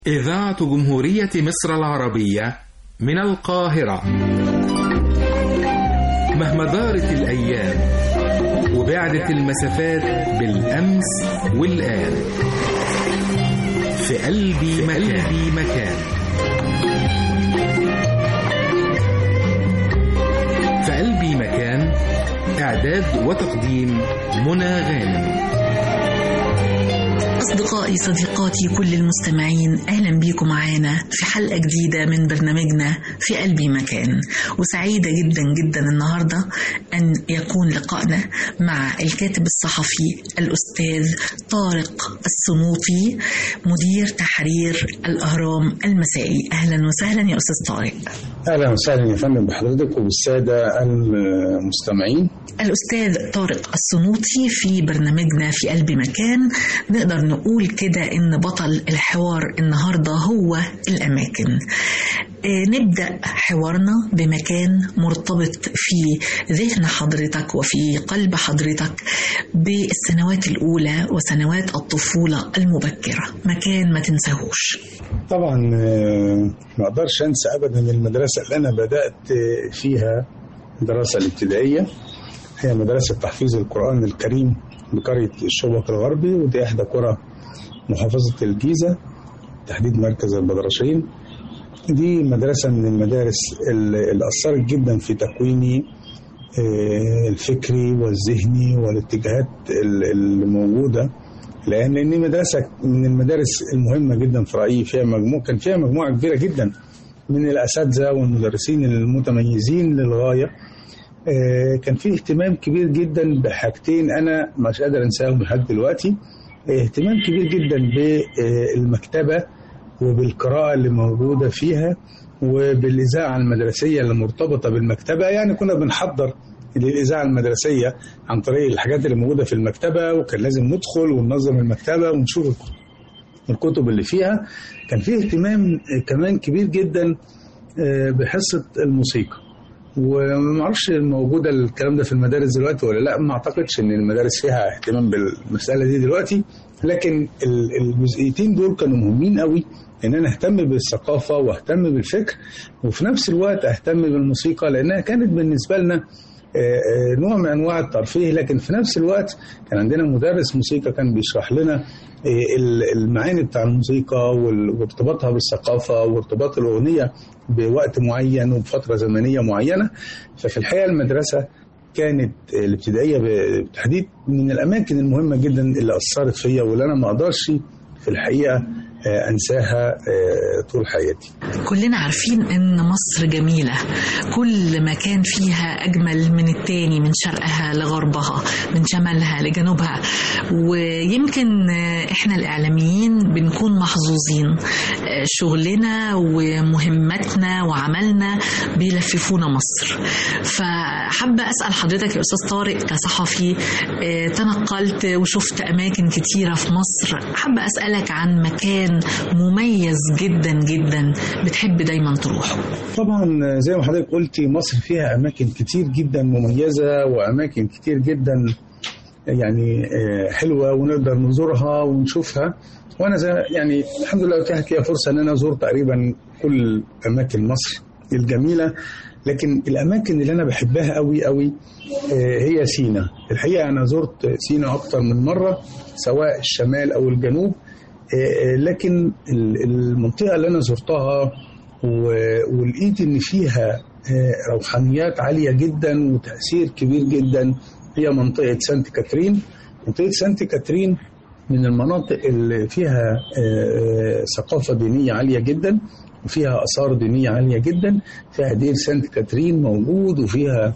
إذاعة جمهورية مصر العربية من القاهرة مهما دارت الأيام وبعدت المسافات بالأمس والآن في قلبي مكان, قلبي مكان في قلبي مكان إعداد وتقديم منى غانم أصدقائي صديقاتي كل المستمعين أهلا بيكم معانا في حلقة جديدة من برنامجنا في قلبي مكان وسعيدة جدا جدا النهاردة أن يكون لقائنا مع الكاتب الصحفي الأستاذ طارق السموطي مدير تحرير الأهرام المسائي أهلا وسهلا يا أستاذ طارق أهلا وسهلا يا فندم بحضرتك وبالسادة المستمعين الأستاذ طارق السنوطي في برنامجنا في قلب مكان نقدر نقول كده إن بطل الحوار النهاردة هو الأماكن نبدأ حوارنا بمكان مرتبط في ذهن حضرتك وفي قلب حضرتك بالسنوات الأولى وسنوات الطفولة المبكرة مكان ما تنساهوش طبعا ما أقدرش أنسى أبدا المدرسة اللي أنا بدأت فيها الدراسة الابتدائية هي مدرسة تحفيظ القرآن الكريم بقرية الشبك الغربي ودي إحدى قرى محافظة الجيزة تحديد مركز البدرشين دي مدرسة من المدارس اللي أثرت جدا في تكويني الفكري والذهني والاتجاهات الموجودة لأن إني مدرسة من المدارس المهمة جدا في رأيي فيها مجموعة كان فيها مجموعة كبيرة جدا من الأساتذة والمدرسين المتميزين للغاية كان في اهتمام كبير جدا بحاجتين انا مش قادر انساهم لحد دلوقتي اهتمام كبير جدا بالمكتبه وبالقراءه اللي موجوده فيها وبالاذاعه المدرسيه اللي مرتبطه بالمكتبه يعني كنا بنحضر للاذاعه المدرسيه عن طريق الحاجات اللي موجوده في المكتبه وكان لازم ندخل وننظم المكتبه ونشوف الكتب اللي فيها كان في اهتمام كمان كبير جدا بحصه الموسيقى وما اعرفش موجوده الكلام ده في المدارس دلوقتي ولا لا ما اعتقدش ان المدارس فيها اهتمام بالمساله دي دلوقتي لكن الجزئيتين دول كانوا مهمين قوي ان انا اهتم بالثقافه واهتم بالفكر وفي نفس الوقت اهتم بالموسيقى لانها كانت بالنسبه لنا نوع من انواع الترفيه لكن في نفس الوقت كان عندنا مدرس موسيقى كان بيشرح لنا المعاني بتاع الموسيقى وارتباطها بالثقافه وارتباط الاغنيه بوقت معين وبفتره زمنيه معينه ففي الحقيقه المدرسه كانت الابتدائيه بالتحديد من الاماكن المهمه جدا اللي اثرت فيا واللي انا ما اقدرش في الحقيقه انساها طول حياتي كلنا عارفين ان مصر جميله كل مكان فيها اجمل من التاني من شرقها لغربها من شمالها لجنوبها ويمكن احنا الاعلاميين بنكون محظوظين شغلنا ومهمتنا وعملنا بيلففونا مصر فحابه اسال حضرتك يا استاذ طارق كصحفي تنقلت وشفت اماكن كتيره في مصر حابه اسالك عن مكان مميز جدا جدا بتحب دايما تروحه طبعا زي ما حضرتك قلتي مصر فيها اماكن كتير جدا مميزه واماكن كتير جدا يعني حلوه ونقدر نزورها ونشوفها وانا زي يعني الحمد لله اتاحت لي فرصه ان انا ازور تقريبا كل اماكن مصر الجميله لكن الاماكن اللي انا بحبها قوي قوي هي سينا الحقيقه انا زرت سينا اكتر من مره سواء الشمال او الجنوب لكن المنطقة اللي أنا زرتها ولقيت إن فيها روحانيات عالية جدا وتأثير كبير جدا هي منطقة سانت كاترين منطقة سانت كاترين من المناطق اللي فيها ثقافة دينية عالية جدا وفيها آثار دينية عالية جدا فيها دير سانت كاترين موجود وفيها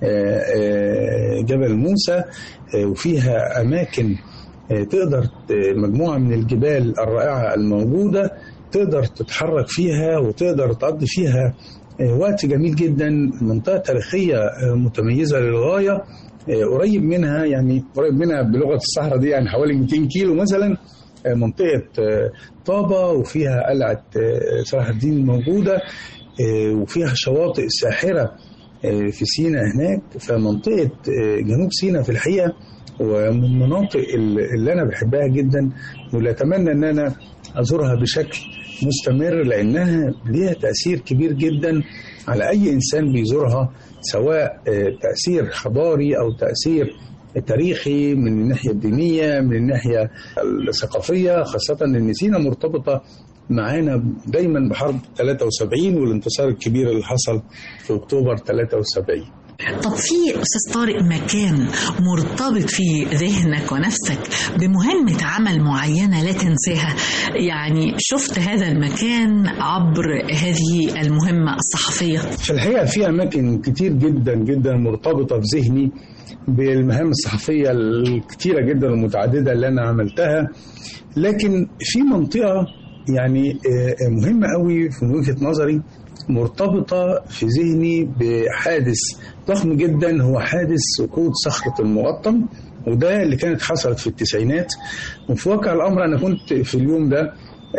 جبل موسى وفيها أماكن تقدر مجموعة من الجبال الرائعة الموجودة تقدر تتحرك فيها وتقدر تقضي فيها وقت جميل جدا منطقة تاريخية متميزة للغاية قريب منها يعني قريب منها بلغة الصحراء دي يعني حوالي 200 كيلو مثلا منطقة طابة وفيها قلعة صلاح الدين موجودة وفيها شواطئ ساحرة في سينا هناك فمنطقة جنوب سينا في الحقيقة ومن المناطق اللي انا بحبها جدا واللي اتمنى ان انا ازورها بشكل مستمر لانها ليها تاثير كبير جدا على اي انسان بيزورها سواء تاثير حضاري او تاثير تاريخي من الناحيه الدينيه من الناحيه الثقافيه خاصه ان سينا مرتبطه معانا دايما بحرب 73 والانتصار الكبير اللي حصل في اكتوبر 73 طب في استاذ طارق مكان مرتبط في ذهنك ونفسك بمهمه عمل معينه لا تنساها يعني شفت هذا المكان عبر هذه المهمه الصحفيه في الحقيقه في اماكن كتير جدا جدا مرتبطه في ذهني بالمهام الصحفيه الكتيره جدا والمتعدده اللي انا عملتها لكن في منطقه يعني مهمه قوي في وجهه نظري مرتبطة في ذهني بحادث ضخم جدا هو حادث سقوط صخرة المقطم وده اللي كانت حصلت في التسعينات وفي واقع الأمر أنا كنت في اليوم ده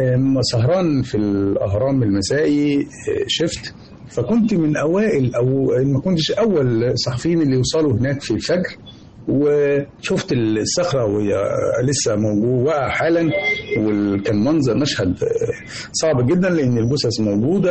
سهران في الأهرام المسائي شفت فكنت من أوائل أو ما كنتش أول الصحفيين اللي يوصلوا هناك في الفجر وشفت الصخره وهي لسه موجوده حالا وكان منظر مشهد صعب جدا لان الجثث موجوده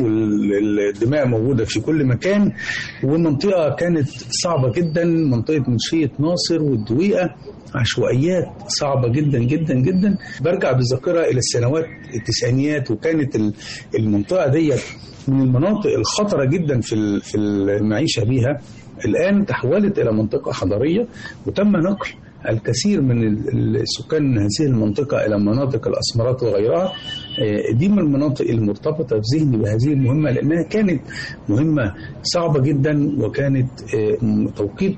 والدماء موجوده في كل مكان والمنطقه كانت صعبه جدا منطقه منشيه ناصر والدويقه عشوائيات صعبه جدا جدا جدا برجع بالذاكره الى السنوات التسعينيات وكانت المنطقه ديت من المناطق الخطره جدا في في المعيشه بيها الآن تحولت إلى منطقة حضرية وتم نقل الكثير من السكان هذه المنطقة إلى مناطق الأسمرات وغيرها دي من المناطق المرتبطة في ذهني بهذه المهمة لأنها كانت مهمة صعبة جدا وكانت توقيت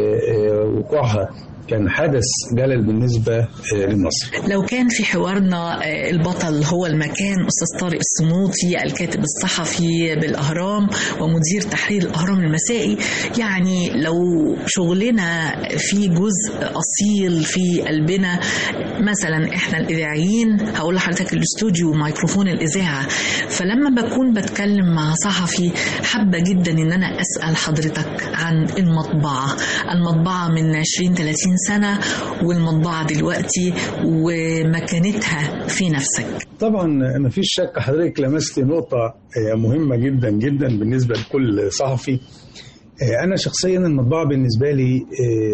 وقوعها كان حدث جلل بالنسبة لمصر لو كان في حوارنا البطل هو المكان أستاذ طارق السموطي الكاتب الصحفي بالأهرام ومدير تحرير الأهرام المسائي يعني لو شغلنا في جزء أصيل في قلبنا مثلا إحنا الإذاعيين هقول لحضرتك الاستوديو ميكروفون الإذاعة فلما بكون بتكلم مع صحفي حابة جدا إن أنا أسأل حضرتك عن المطبعة المطبعة من 20 30 سنة والمطبعة دلوقتي ومكانتها في نفسك طبعا ما فيش شك حضرتك لمست نقطة مهمة جدا جدا بالنسبة لكل صحفي أنا شخصيا المطبعة بالنسبة لي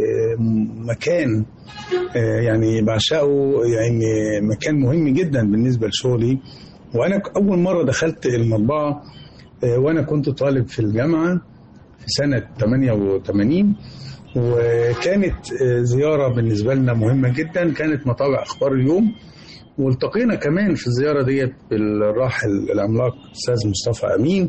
مكان يعني بعشقه يعني مكان مهم جدا بالنسبة لشغلي وأنا أول مرة دخلت المطبعة وأنا كنت طالب في الجامعة في سنة 88 وكانت زيارة بالنسبة لنا مهمة جدا كانت مطابع أخبار اليوم والتقينا كمان في الزيارة ديت بالراحل العملاق أستاذ مصطفى أمين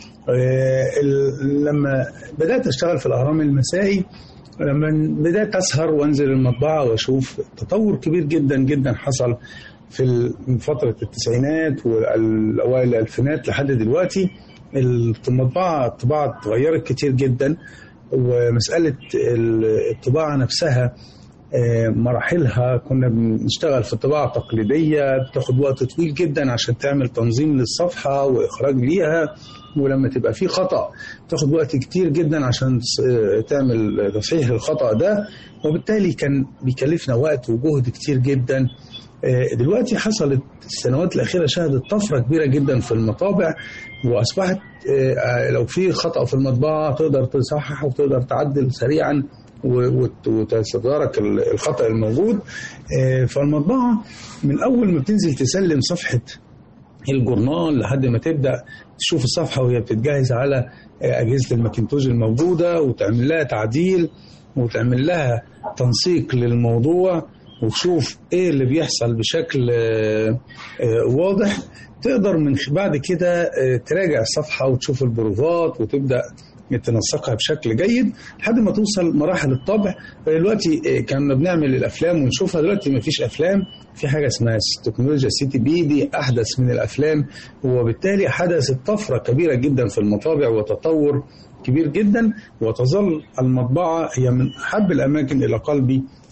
لما بدأت أشتغل في الأهرام المسائي لما بدأت أسهر وأنزل المطبعة وأشوف تطور كبير جدا جدا حصل في فترة التسعينات والأوائل الألفينات لحد دلوقتي المطبعة الطباعة اتغيرت كتير جدا ومسألة الطباعة نفسها مراحلها كنا بنشتغل في الطباعة التقليدية بتاخد وقت طويل جدا عشان تعمل تنظيم للصفحة وإخراج ليها ولما تبقى في خطأ تاخد وقت كتير جدا عشان تعمل تصحيح الخطأ ده وبالتالي كان بيكلفنا وقت وجهد كتير جدا دلوقتي حصلت السنوات الأخيرة شهدت طفرة كبيرة جدا في المطابع وأصبحت لو في خطأ في المطبعة تقدر تصحح وتقدر تعدل سريعا وتستدارك الخطأ الموجود فالمطبعة من أول ما بتنزل تسلم صفحة الجورنال لحد ما تبدأ تشوف الصفحة وهي بتتجهز على أجهزة الماكنتوش الموجودة وتعمل لها تعديل وتعمل لها تنسيق للموضوع وتشوف ايه اللي بيحصل بشكل واضح تقدر من بعد كده تراجع الصفحة وتشوف البروفات وتبدأ تنسقها بشكل جيد لحد ما توصل مراحل الطبع دلوقتي كنا بنعمل الافلام ونشوفها دلوقتي ما فيش افلام في حاجه اسمها تكنولوجيا سي تي بي دي احدث من الافلام وبالتالي حدثت طفره كبيره جدا في المطابع وتطور كبير جدا وتظل المطبعه هي من احب الاماكن الى قلبي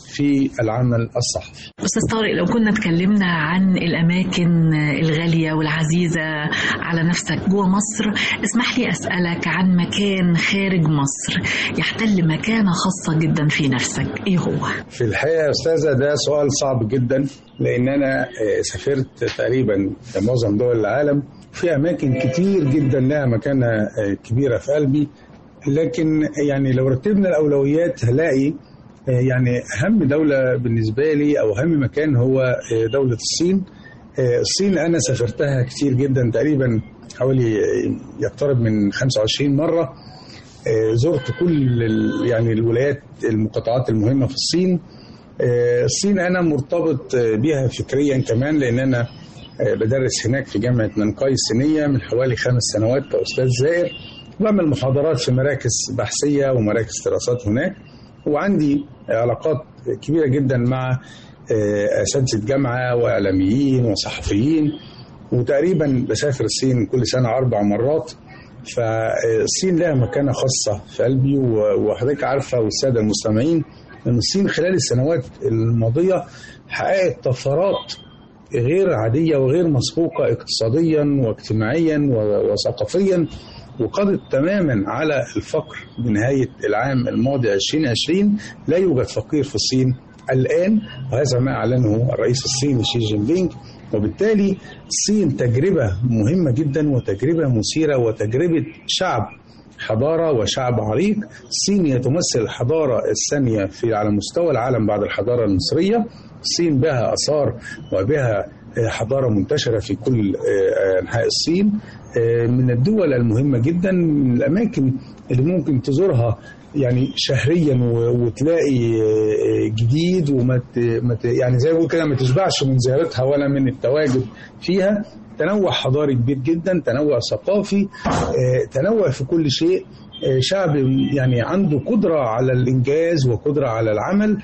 في العمل الصحفي أستاذ طارق لو كنا اتكلمنا عن الأماكن الغالية والعزيزة على نفسك جوه مصر اسمح لي أسألك عن مكان خارج مصر يحتل مكانة خاصة جدا في نفسك إيه هو؟ في الحقيقة يا أستاذة ده سؤال صعب جدا لأن أنا سافرت تقريبا في معظم دول العالم في أماكن كتير جدا لها مكانة كبيرة في قلبي لكن يعني لو رتبنا الأولويات هلاقي يعني أهم دولة بالنسبة لي أو أهم مكان هو دولة الصين الصين أنا سافرتها كتير جدا تقريبا حوالي يقترب من 25 مرة زرت كل يعني الولايات المقاطعات المهمة في الصين الصين أنا مرتبط بها فكريا كمان لأن أنا بدرس هناك في جامعة نانكاي الصينية من حوالي خمس سنوات كأستاذ زائر بعمل محاضرات في مراكز بحثية ومراكز دراسات هناك وعندي علاقات كبيرة جدا مع أساتذة جامعة وإعلاميين وصحفيين وتقريبا بسافر الصين كل سنة أربع مرات فالصين لها مكانة خاصة في قلبي وحضرتك عارفة والسادة المستمعين أن الصين خلال السنوات الماضية حققت طفرات غير عادية وغير مسبوقة اقتصاديا واجتماعيا وثقافيا وقضت تماما على الفقر بنهاية العام الماضي 2020 لا يوجد فقير في الصين الآن وهذا ما أعلنه الرئيس الصيني شي جين بينغ وبالتالي الصين تجربة مهمة جدا وتجربة مثيرة وتجربة شعب حضارة وشعب عريق الصين تمثل الحضارة الثانية في على مستوى العالم بعد الحضارة المصرية الصين بها آثار وبها حضارة منتشرة في كل أنحاء الصين من الدول المهمة جدا من الأماكن اللي ممكن تزورها يعني شهريا وتلاقي جديد وما يعني زي ما بقول كده ما تشبعش من زيارتها ولا من التواجد فيها تنوع حضاري كبير جدا تنوع ثقافي تنوع في كل شيء شعب يعني عنده قدرة على الإنجاز وقدرة على العمل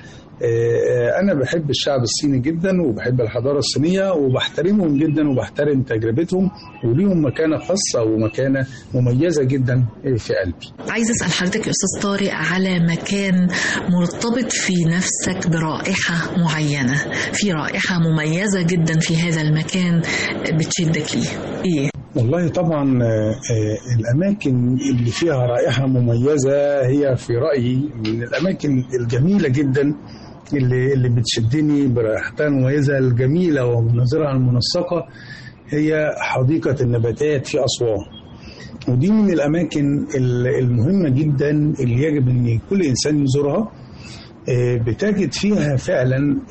أنا بحب الشعب الصيني جدا وبحب الحضارة الصينية وبحترمهم جدا وبحترم تجربتهم وليهم مكانة خاصة ومكانة مميزة جدا في قلبي عايز أسأل حضرتك يا أستاذ طارق على مكان مرتبط في نفسك برائحة معينة في رائحة مميزة جدا في هذا المكان بتشدك ليه إيه؟ والله طبعا الأماكن اللي فيها رائحة مميزة هي في رأيي من الأماكن الجميلة جدا اللي اللي بتشدني برائحتها المميزة الجميلة ومناظرها المنسقة هي حديقة النباتات في أسوان ودي من الأماكن المهمة جدا اللي يجب أن كل إنسان يزورها بتجد فيها فعلا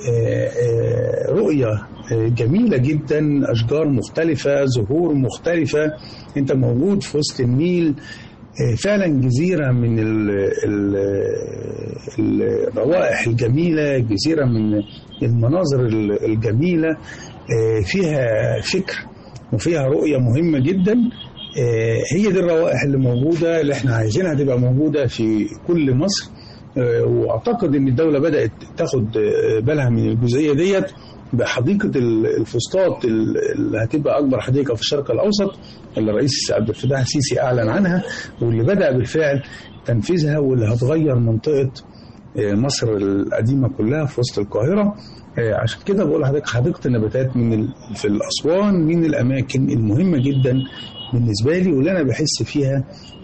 رؤية جميلة جدا أشجار مختلفة زهور مختلفة أنت موجود في وسط النيل فعلا جزيرة من ال ال الروائح الجميلة جزيرة من المناظر الجميلة فيها فكر وفيها رؤية مهمة جدا هي دي الروائح اللي موجودة اللي احنا عايزينها تبقى موجودة في كل مصر واعتقد ان الدولة بدأت تاخد بالها من الجزئية ديت بحديقة الفسطاط اللي هتبقى أكبر حديقة في الشرق الأوسط اللي الرئيس عبد الفتاح السيسي أعلن عنها واللي بدأ بالفعل تنفيذها واللي هتغير منطقة مصر القديمة كلها في وسط القاهرة عشان كده بقول لحضرتك حديقة النباتات من في الأسوان من الأماكن المهمة جدا بالنسبة لي واللي أنا بحس فيها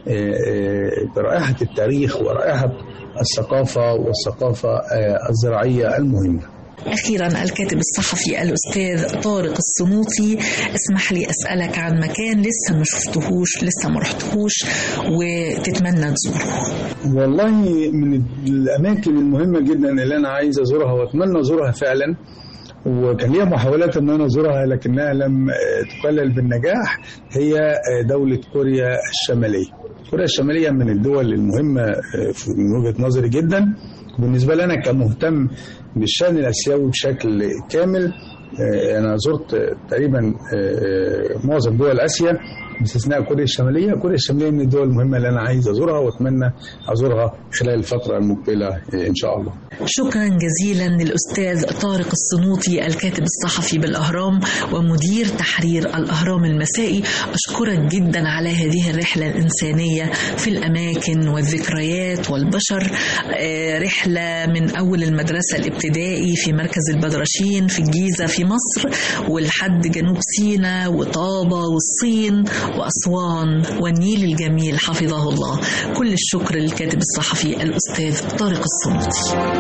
برائحة التاريخ ورائحة الثقافة والثقافة الزراعية المهمة أخيرا الكاتب الصحفي الأستاذ طارق الصنوطي اسمح لي أسألك عن مكان لسه ما شفتهوش لسه ما رحتهوش وتتمنى تزوره والله من الأماكن المهمة جدا اللي أنا عايز أزورها وأتمنى أزورها فعلا وكان ليها محاولات ان انا ازورها لكنها لم تقلل بالنجاح هي دوله كوريا الشماليه. كوريا الشماليه من الدول المهمه من وجهه نظري جدا بالنسبه لنا كمهتم بالشان الاسيوي بشكل كامل انا زرت تقريبا معظم دول اسيا باستثناء كوريا الشماليه كوريا الشماليه من الدول المهمه اللي انا عايز ازورها واتمنى ازورها خلال الفتره المقبله ان شاء الله شكرا جزيلا للأستاذ طارق الصنوطي الكاتب الصحفي بالأهرام ومدير تحرير الأهرام المسائي أشكرك جدا على هذه الرحلة الإنسانية في الأماكن والذكريات والبشر آه، رحلة من أول المدرسة الابتدائي في مركز البدرشين في الجيزة في مصر ولحد جنوب سيناء وطابة والصين وأسوان والنيل الجميل حفظه الله كل الشكر للكاتب الصحفي الأستاذ طارق الصنوطي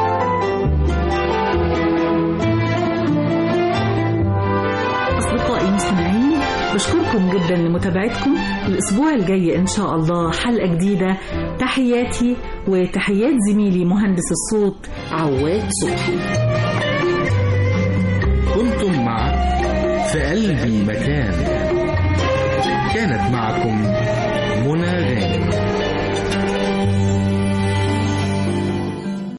أصدقائي المستمعين بشكركم جدا لمتابعتكم الأسبوع الجاي إن شاء الله حلقة جديدة تحياتي وتحيات زميلي مهندس الصوت عواد صبحي كنتم مع في قلبي مكان كانت معكم منى